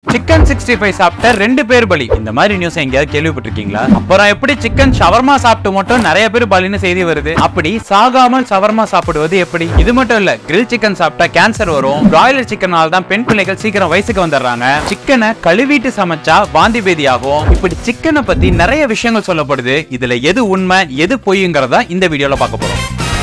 chicken sixty five சாப்பிட்ட ரெண்டு பேர் பலி இந்த மாதிரி நியூஸ் எங்கேயாவது கேள்விப்பட்டிருக்கீங்களா அப்புறம் எப்படி சிக்கன் ஷவர்மா சாப்பிட்டு மட்டும் நிறைய பேர் பலின்னு செய்தி வருது அப்படி சாகாமல் ஷவர்மா சாப்பிடுவது எப்படி இது மட்டும் இல்ல கிரில் சிக்கன் சாப்பிட்டா கேன்சர் வரும் பிராய்லர் சிக்கனால தான் பெண் பிள்ளைகள் சீக்கிரம் வயசுக்கு வந்துடுறாங்க சிக்கனை கழுவிட்டு சமைச்சா வாந்தி பேதி ஆகும் இப்படி சிக்கனை பத்தி நிறைய விஷயங்கள் சொல்லப்படுது இதுல எது உண்மை எது பொய்ங்கிறதா இந்த வீடியோல பார்க்க போறோம்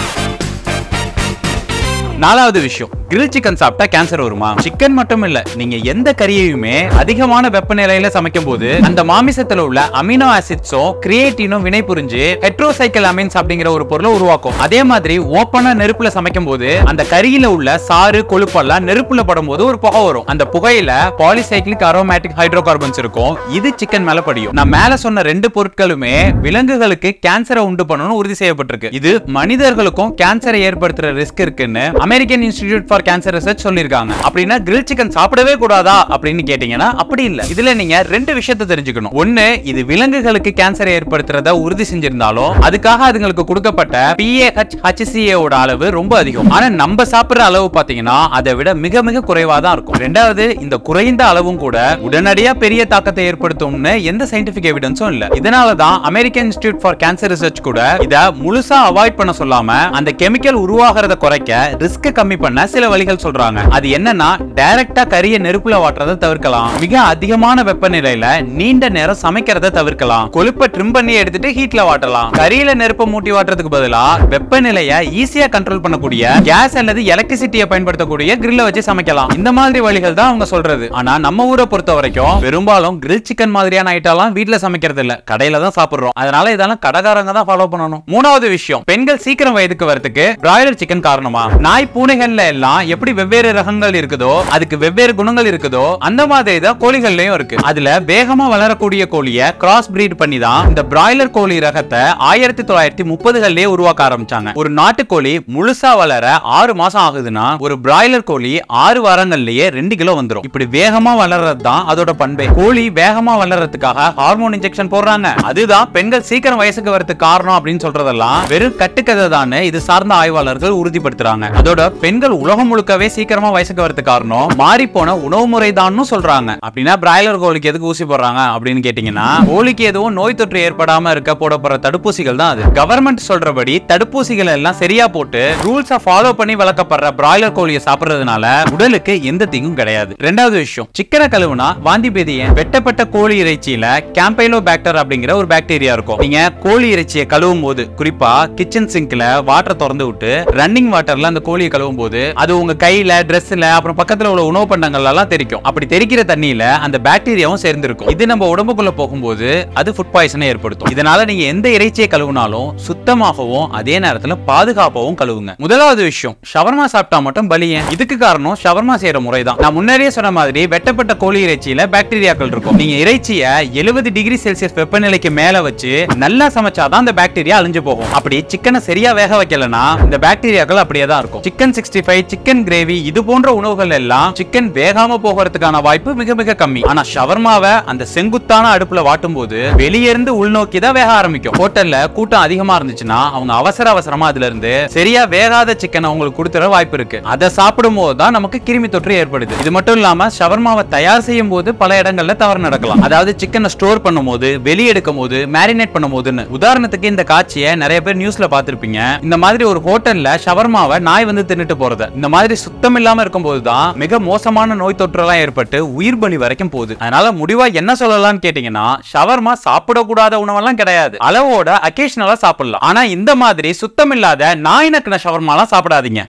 நாலாவது விஷயம் கிரில் சிக்கன் சாப்பிட்டா கேன்சர் வருமா சிக்கன் மட்டும் இல்ல நீங்க எந்த கறியையுமே அதிகமான வெப்பநிலையில சமைக்கும் போது அந்த மாமிசத்துல உள்ள அமினோ ஆசிட்ஸும் கிரியேட்டினும் வினை புரிஞ்சு ஹெட்ரோசைக்கிள் அமீன்ஸ் அப்படிங்கிற ஒரு பொருளை உருவாக்கும் அதே மாதிரி ஓப்பனா நெருப்புல சமைக்கும் போது அந்த கறியில உள்ள சாறு கொழுப்பெல்லாம் நெருப்புல படும் போது ஒரு புகை வரும் அந்த புகையில பாலிசைக்ளிக் அரோமேட்டிக் ஹைட்ரோ கார்பன்ஸ் இருக்கும் இது சிக்கன் மேல படியும் நான் மேல சொன்ன ரெண்டு பொருட்களுமே விலங்குகளுக்கு கேன்சரை உண்டு பண்ணணும்னு உறுதி செய்யப்பட்டிருக்கு இது மனிதர்களுக்கும் கேன்சரை ஏற்படுத்துற ரிஸ்க் இருக்குன்னு American Institute for Cancer Research சொல்லிருக்காங்க அப்படின்னா கிரில் சிக்கன் சாப்பிடவே கூடாதா அப்படின்னு கேட்டீங்கன்னா அப்படி இல்ல இதுல நீங்க ரெண்டு விஷயத்தை தெரிஞ்சுக்கணும் ஒண்ணு இது விலங்குகளுக்கு கேன்சரை ஏற்படுத்துறத உறுதி செஞ்சிருந்தாலும் அதுக்காக அதுங்களுக்கு கொடுக்கப்பட்ட பிஏஹெச் ஹச்சிசிஏ ஓட அளவு ரொம்ப அதிகம் ஆனா நம்ம சாப்பிடுற அளவு பாத்தீங்கன்னா அதை விட மிக மிக குறைவா தான் இருக்கும் ரெண்டாவது இந்த குறைந்த அளவும் கூட உடனடியா பெரிய தாக்கத்தை ஏற்படுத்தும்னு எந்த சயின்டிபிக் எவிடன்ஸும் இல்ல இதனால தான் American Institute for Cancer Research கூட இத முழுசா அவாய்ட் பண்ண சொல்லாம அந்த கெமிக்கல் உருவாகிறத குறைக்க ரிஸ்க் கம்மி பண்ண சில வழிகள் சொல்றாங்க அது என்னன்னா டைரக்டா கரிய நெருப்புல வாட்டுறதை தவிர்க்கலாம் மிக அதிகமான வெப்பநிலையில நீண்ட நேரம் சமைக்கிறத தவிர்க்கலாம் கொழுப்பை ட்ரிம் பண்ணி எடுத்துட்டு ஹீட்ல வாட்டலாம் கரியில நெருப்பை மூட்டி வாட்டுறதுக்கு பதிலா வெப்பநிலையை ஈஸியா கண்ட்ரோல் பண்ணக்கூடிய கேஸ் அல்லது எலக்ட்ரிசிட்டியை பயன்படுத்தக்கூடிய கிரில்ல வச்சு சமைக்கலாம் இந்த மாதிரி வழிகள் தான் அவங்க சொல்றது ஆனா நம்ம ஊரை பொறுத்த வரைக்கும் பெரும்பாலும் கிரில் சிக்கன் மாதிரியான ஐட்டம்லாம் வீட்ல சமைக்கிறது இல்ல கடையில தான் சாப்பிடுறோம் அதனால இதெல்லாம் கடைக்காரங்க தான் ஃபாலோ பண்ணணும் மூணாவது விஷயம் பெண்கள் சீக்கிரம் வயதுக்கு வரதுக்கு பிராய்லர் சிக்கன் காரணமா நாய் பூனைகள்ல எல்லாம் எப்படி வெவ்வேறு ரகங்கள் இருக்குதோ அதுக்கு வெவ்வேறு குணங்கள் இருக்குதோ அந்த மாதிரி தான் கோழிகள்லயும் இருக்கு அதுல வேகமா வளரக்கூடிய கோழிய கிராஸ் பிரீட் பண்ணி தான் இந்த பிராய்லர் கோழி ரகத்தை ஆயிரத்தி தொள்ளாயிரத்தி முப்பதுகள்லயே உருவாக்க ஆரம்பிச்சாங்க ஒரு நாட்டுக்கோழி முழுசா வளர ஆறு மாசம் ஆகுதுன்னா ஒரு பிராய்லர் கோழி ஆறு வாரங்கள்லயே ரெண்டு கிலோ வந்துரும் இப்படி வேகமா வளர்றது தான் அதோட பண்பே கோழி வேகமா வளர்றதுக்காக ஹார்மோன் இன்ஜெக்ஷன் போடுறாங்க அதுதான் பெண்கள் சீக்கிரம் வயசுக்கு வரதுக்கு காரணம் அப்படின்னு சொல்றதெல்லாம் வெறும் கட்டுக்கதை தான் இது சார்ந்த ஆய்வாளர்கள் உறுதிப்படுத்துறாங்க அதோட பெண்கள் உலகம் முழுக்கவே சீக்கிரமா வயசுக்கு வரதுக்கு காரணம் மாறி போன உணவு முறை தான் சொல்றாங்க அப்படின்னா பிராய்லர் கோழிக்கு எதுக்கு ஊசி போடுறாங்க அப்படின்னு கேட்டீங்கன்னா கோழிக்கு எதுவும் நோய் தொற்று ஏற்படாம இருக்க போடப்படுற தடுப்பூசிகள் தான் அது கவர்மெண்ட் சொல்றபடி தடுப்பூசிகள் எல்லாம் சரியா போட்டு ரூல்ஸ ஃபாலோ பண்ணி வளர்க்கப்படுற பிராய்லர் கோழியை சாப்பிடுறதுனால உடலுக்கு எந்த தீங்கும் கிடையாது ரெண்டாவது விஷயம் சிக்கனை கழுவுனா வாந்தி பேதிய வெட்டப்பட்ட கோழி இறைச்சியில கேம்பைலோ பாக்டர் அப்படிங்கிற ஒரு பாக்டீரியா இருக்கும் நீங்க கோழி இறைச்சியை கழுவும் போது குறிப்பா கிச்சன் சிங்க்ல வாட்டர் திறந்து விட்டு ரன்னிங் வாட்டர்ல அந்த கோழியை கழுவும் போது அது உங்க கையில ட்ரெஸ்ல அப்புறம் பக்கத்துல உள்ள உணவு பண்டங்கள் எல்லாம் தெரிக்கும் அப்படி தெரிக்கிற தண்ணியில அந்த பாக்டீரியாவும் சேர்ந்திருக்கும் இது நம்ம உடம்புக்குள்ள போகும்போது அது ஃபுட் பாய்சனை ஏற்படுத்தும் இதனால நீங்க எந்த இறைச்சியை கழுவுனாலும் சுத்தமாகவும் அதே நேரத்துல பாதுகாப்பாகவும் கழுவுங்க முதலாவது விஷயம் ஷவர்மா சாப்பிட்டா மட்டும் பலியன் இதுக்கு காரணம் ஷவர்மா செய்யற முறை தான் நான் முன்னரே சொன்ன மாதிரி வெட்டப்பட்ட கோழி இறைச்சியில பாக்டீரியாக்கள் இருக்கும் நீங்க இறைச்சியை எழுபது டிகிரி செல்சியஸ் வெப்பநிலைக்கு மேல வச்சு நல்லா சமைச்சாதான் அந்த பாக்டீரியா அழிஞ்சு போகும் அப்படி சிக்கனை சரியா வேக வைக்கலனா இந்த பாக்டீரியாக்கள் அப்படியே தான் இருக்கும் chicken sixty five chicken gravy இது போன்ற உணவுகள் எல்லாம் சிக்கன் வேகாம போகிறதுக்கான வாய்ப்பு மிக மிக கம்மி ஆனா ஷவர்மாவை அந்த செங்குத்தான அடுப்புல வாட்டும் போது வெளியிருந்து உள்நோக்கி தான் வேக ஆரம்பிக்கும் ஹோட்டல்ல கூட்டம் அதிகமா இருந்துச்சுன்னா அவங்க அவசர அவசரமா அதுல இருந்து சரியா வேகாத சிக்கன் அவங்களுக்கு கொடுத்துற வாய்ப்பு இருக்கு அதை சாப்பிடும் போது தான் நமக்கு கிருமி தொற்று ஏற்படுது இது மட்டும் இல்லாம ஷவர்மாவை தயார் செய்யும் போது பல இடங்கள்ல தவறு நடக்கலாம் அதாவது சிக்கனை ஸ்டோர் பண்ணும் போது வெளியெடுக்கும் போது மேரினேட் பண்ணும் போதுன்னு உதாரணத்துக்கு இந்த காட்சியை நிறைய பேர் நியூஸ்ல பார்த்திருப்பீங்க இந்த மாதிரி ஒரு ஹோட்டல்ல ஷவர்மாவை நாய் வந்து தின்னுட்டு போறது இந்த மாதிரி சுத்தம் இல்லாம இருக்கும்போது தான் மிக மோசமான நோய் தொற்றெல்லாம் ஏற்பட்டு உயிர் பலி வரைக்கும் போகுது அதனால முடிவா என்ன சொல்லலாம்னு கேட்டீங்கன்னா ஷவர்மா சாப்பிடக்கூடாத உணவெல்லாம் கிடையாது அளவோட அக்கேஷனலா சாப்பிடலாம் ஆனா இந்த மாதிரி சுத்தம் இல்லாத நாய் நக்கின ஷவர்மாலாம் சாப்பிடாதீங்க